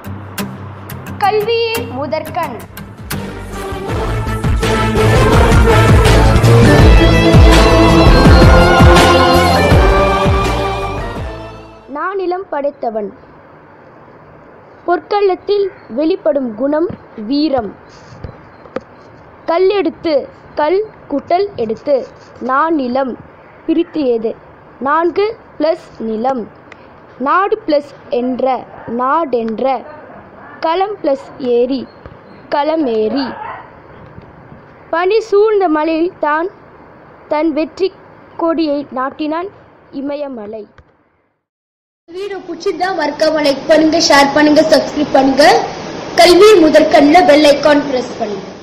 கல்வியே முதற்கண் நானிலம் படைத்தவன் பொற்களத்தில் வெளிப்படும் குணம் வீரம் கல் எடுத்து கல் குட்டல் எடுத்து நானிலம் பிரித்து எது நான்கு ப்ளஸ் நிலம் நாடு ப்ளஸ் என்ற நாடென்ற களம் ப்ளஸ் ஏரி களமேரி பனி சூழ்ந்த மலையில் தான் தன் வெற்றி கொடியை நாட்டினான் இமயமலை வீடியோ பிடிச்சிருந்தா மறக்காம லைக் பண்ணுங்க ஷேர் பண்ணுங்க சப்ஸ்கிரைப் பண்ணுங்க கல்வி முதற்கண்ணில் பெல் ஐக்கான் பிரஸ் பண்ணுங்க